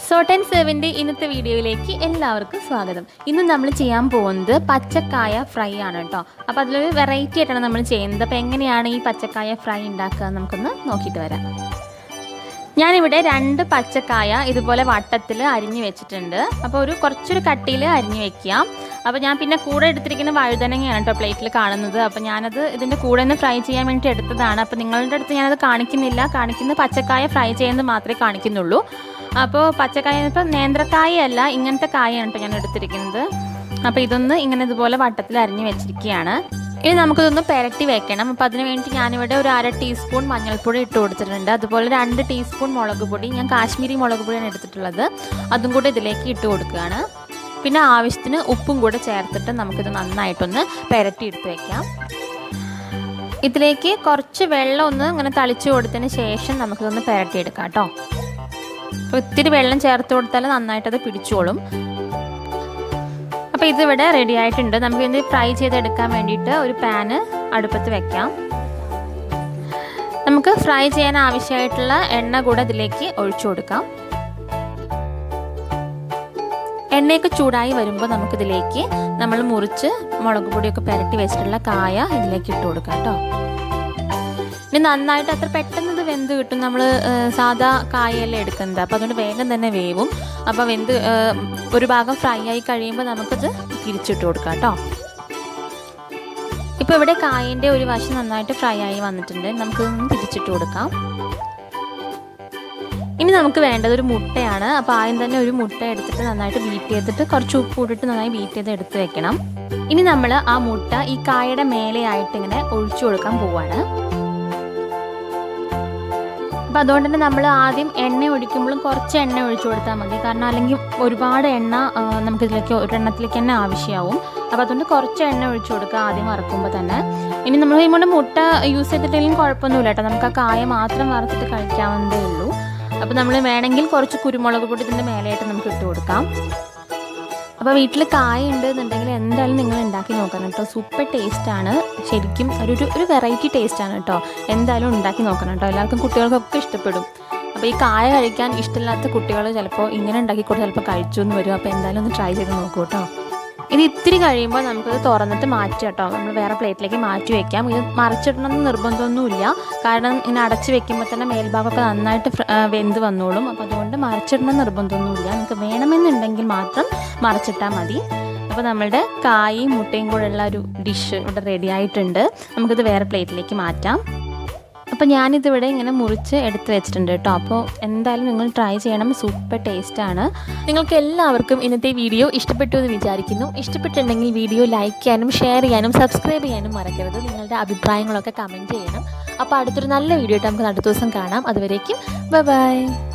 saute and സെർവിൻ്റെ ഇന്നത്തെ വീഡിയോയിലേക്ക് എല്ലാവർക്കും സ്വാഗതം ഇന്ന് നമ്മൾ ചെയ്യാൻ പോകുന്നത് പച്ചക്കായ ഫ്രൈ ആണ് കേട്ടോ അപ്പോൾ അതിലൊരു വെറൈറ്റി ആയിട്ടാണ് നമ്മൾ ചെയ്യുന്നത് അപ്പോൾ എങ്ങനെയാണ് ഈ പച്ചക്കായ ഫ്രൈ ഉണ്ടാക്കുക എന്ന് നമുക്കൊന്ന് നോക്കിയിട്ട് വരാം ഞാനിവിടെ രണ്ട് പച്ചക്കായ ഇതുപോലെ വട്ടത്തിൽ അരിഞ്ഞു വെച്ചിട്ടുണ്ട് അപ്പോൾ ഒരു കുറച്ചൊരു കട്ടിയിൽ അരിഞ്ഞു വെക്കുക അപ്പോൾ ഞാൻ പിന്നെ കൂടെ എടുത്തിരിക്കുന്ന വഴുതനങ്ങയാണ് കേട്ടോ പ്ലേറ്റിൽ കാണുന്നത് അപ്പോൾ ഞാനത് ഇതിൻ്റെ കൂടെ ഒന്ന് ഫ്രൈ ചെയ്യാൻ വേണ്ടിയിട്ട് എടുത്തതാണ് അപ്പോൾ നിങ്ങളുടെ അടുത്ത് ഞാനത് കാണിക്കുന്നില്ല കാണിക്കുന്നത് പച്ചക്കായ ഫ്രൈ ചെയ്യുന്നത് മാത്രമേ കാണിക്കുന്നുള്ളൂ അപ്പോൾ പച്ചക്കായ ഇപ്പോൾ നേന്ത്രക്കായ അല്ല ഇങ്ങനത്തെ കായാണ് കേട്ടോ ഞാൻ എടുത്തിരിക്കുന്നത് അപ്പോൾ ഇതൊന്ന് ഇങ്ങനെ ഇതുപോലെ വട്ടത്തിൽ അരിഞ്ഞു വെച്ചിരിക്കുകയാണ് ഇനി നമുക്കിതൊന്ന് പെരട്ടി വെക്കണം അപ്പോൾ അതിന് വേണ്ടി ഞാനിവിടെ ഒരു അര ടീസ്പൂൺ മഞ്ഞൾപ്പൊടി ഇട്ട് കൊടുത്തിട്ടുണ്ട് അതുപോലെ രണ്ട് ടീസ്പൂൺ മുളക് പൊടി ഞാൻ കാശ്മീരി മുളക് പൊടിയാണ് എടുത്തിട്ടുള്ളത് അതും കൂടെ ഇതിലേക്ക് ഇട്ട് കൊടുക്കുകയാണ് പിന്നെ ആവശ്യത്തിന് ഉപ്പും കൂടെ ചേർത്തിട്ട് നമുക്കിത് നന്നായിട്ടൊന്ന് പെരട്ടി എടുത്ത് വെക്കാം ഇതിലേക്ക് കുറച്ച് വെള്ളം ഒന്ന് ഇങ്ങനെ തളിച്ചു കൊടുത്തതിന് ശേഷം നമുക്കിതൊന്ന് പെരട്ടിയെടുക്കാം കേട്ടോ ഒത്തിരി വെള്ളം ചേർത്ത് കൊടുത്താൽ നന്നായിട്ടത് പിടിച്ചോളും അപ്പോൾ ഇതിവിടെ റെഡി ആയിട്ടുണ്ട് നമുക്ക് ഇത് ഫ്രൈ ചെയ്തെടുക്കാൻ വേണ്ടിയിട്ട് ഒരു പാന് അടുപ്പത്ത് വെക്കാം നമുക്ക് ഫ്രൈ ചെയ്യാൻ ആവശ്യമായിട്ടുള്ള എണ്ണ കൂടെ ഇതിലേക്ക് ഒഴിച്ചു കൊടുക്കാം എണ്ണയൊക്കെ ചൂടായി വരുമ്പോൾ നമുക്കിതിലേക്ക് നമ്മൾ മുറിച്ച് മുളക് പൊടിയൊക്കെ പുരട്ടി വെച്ചിട്ടുള്ള കായ ഇതിലേക്ക് ഇട്ട് കൊടുക്കാം കേട്ടോ ഇനി നന്നായിട്ട് അത്ര പെട്ടെന്ന് ഇത് വെന്ത് കിട്ടും നമ്മൾ സാധാ കായല്ലേ എടുക്കുന്നത് അപ്പോൾ അതുകൊണ്ട് വേഗം തന്നെ വേവും അപ്പോൾ വെന്ത് ഒരു ഭാഗം ഫ്രൈ ആയി കഴിയുമ്പോൾ നമുക്കിത് തിരിച്ചിട്ട് കൊടുക്കാം കേട്ടോ ഇപ്പോൾ ഇവിടെ കായൻ്റെ ഒരു വശം നന്നായിട്ട് ഫ്രൈ ആയി വന്നിട്ടുണ്ട് നമുക്കിതൊന്ന് തിരിച്ചിട്ട് കൊടുക്കാം ഇനി നമുക്ക് വേണ്ടത് ഒരു മുട്ടയാണ് അപ്പോൾ ആദ്യം തന്നെ ഒരു മുട്ട എടുത്തിട്ട് നന്നായിട്ട് ബീറ്റ് ചെയ്തിട്ട് കുറച്ച് ഉപ്പ് ഇട്ടിട്ട് നന്നായി ബീറ്റ് ചെയ്ത് എടുത്ത് വെക്കണം ഇനി നമ്മൾ ആ മുട്ട ഈ കായയുടെ മേലെയായിട്ട് ഇങ്ങനെ ഒഴിച്ചു കൊടുക്കാൻ പോവാണ് അപ്പോൾ അതുകൊണ്ട് തന്നെ നമ്മൾ ആദ്യം എണ്ണ ഒഴിക്കുമ്പോഴും കുറച്ച് എണ്ണ ഒഴിച്ചു കൊടുത്താൽ മതി കാരണം അല്ലെങ്കിൽ ഒരുപാട് എണ്ണ നമുക്കിതിലേക്ക് ഒരെണ്ണത്തിലേക്ക് തന്നെ ആവശ്യമാവും അപ്പോൾ അതുകൊണ്ട് കുറച്ച് എണ്ണ ഒഴിച്ചു കൊടുക്കുക ആദ്യം വറക്കുമ്പോൾ തന്നെ ഇനി നമ്മൾ കഴിയുമ്പോൾ മുട്ട യൂസ് ചെയ്തിട്ടില്ലെങ്കിലും കുഴപ്പമൊന്നുമില്ല കേട്ടോ നമുക്ക് ആ കായ മാത്രം വറുത്തിട്ട് കഴിക്കാവുന്നതേ ഉള്ളൂ അപ്പോൾ നമ്മൾ വേണമെങ്കിൽ കുറച്ച് കുരുമുളക് പൊടി ഇതിൻ്റെ മേലെയായിട്ട് നമുക്ക് ഇട്ട് കൊടുക്കാം അപ്പോൾ വീട്ടിൽ കായ ഉണ്ട് എന്നുണ്ടെങ്കിൽ എന്തായാലും നിങ്ങൾ ഉണ്ടാക്കി നോക്കണം കേട്ടോ സൂപ്പർ ടേസ്റ്റാണ് ശരിക്കും ഒരു ഒരു വെറൈറ്റി ടേസ്റ്റാണ് കേട്ടോ എന്തായാലും ഉണ്ടാക്കി നോക്കണം കേട്ടോ എല്ലാവർക്കും കുട്ടികൾക്കൊക്കെ ഇഷ്ടപ്പെടും അപ്പോൾ ഈ കായ കഴിക്കാൻ ഇഷ്ടമില്ലാത്ത കുട്ടികൾ ചിലപ്പോൾ ഇങ്ങനെ ഉണ്ടാക്കി കൊടുത്ത് ചിലപ്പോൾ കഴിച്ചു എന്ന് വരും അപ്പോൾ എന്തായാലും ഒന്ന് ട്രൈ ചെയ്ത് നോക്കൂ കേട്ടോ ഇത് ഇത്തിരി കഴിയുമ്പോൾ നമുക്കത് തുറന്നിട്ട് മാറ്റി കേട്ടോ നമ്മൾ വേറെ പ്ലേറ്റിലേക്ക് മാറ്റി വെക്കാം ഇത് മറിച്ചിടണമെന്ന് നിർബന്ധമൊന്നുമില്ല കാരണം ഇങ്ങനെ അടച്ച് വെക്കുമ്പോൾ തന്നെ മേൽഭാഗമൊക്കെ നന്നായിട്ട് വെന്ത് വന്നോളും അപ്പോൾ അതുകൊണ്ട് മറിച്ചിടണം നിർബന്ധമൊന്നുമില്ല നിങ്ങൾക്ക് വേണമെന്നുണ്ടെങ്കിൽ മാത്രം മറിച്ചിട്ടാൽ മതി അപ്പോൾ നമ്മളുടെ കായും മുട്ടയും കൂടെ ഉള്ള ഒരു ഡിഷ് ഇവിടെ റെഡി ആയിട്ടുണ്ട് നമുക്കിത് വേറെ പ്ലേറ്റിലേക്ക് മാറ്റാം അപ്പോൾ ഞാനിതിവിടെ ഇങ്ങനെ മുറിച്ച് എടുത്ത് വെച്ചിട്ടുണ്ട് കേട്ടോ അപ്പോൾ എന്തായാലും നിങ്ങൾ ട്രൈ ചെയ്യണം സൂപ്പർ ടേസ്റ്റാണ് നിങ്ങൾക്ക് എല്ലാവർക്കും ഇന്നത്തെ വീഡിയോ ഇഷ്ടപ്പെട്ടു എന്ന് വിചാരിക്കുന്നു ഇഷ്ടപ്പെട്ടിട്ടുണ്ടെങ്കിൽ വീഡിയോ ലൈക്ക് ചെയ്യാനും ഷെയർ ചെയ്യാനും സബ്സ്ക്രൈബ് ചെയ്യാനും മറക്കരുത് നിങ്ങളുടെ അഭിപ്രായങ്ങളൊക്കെ കമൻറ്റ് ചെയ്യണം അപ്പോൾ അടുത്തൊരു നല്ല വീഡിയോ ആയിട്ട് നമുക്ക് അടുത്ത ദിവസം കാണാം അതുവരേക്കും ബൈ ബൈ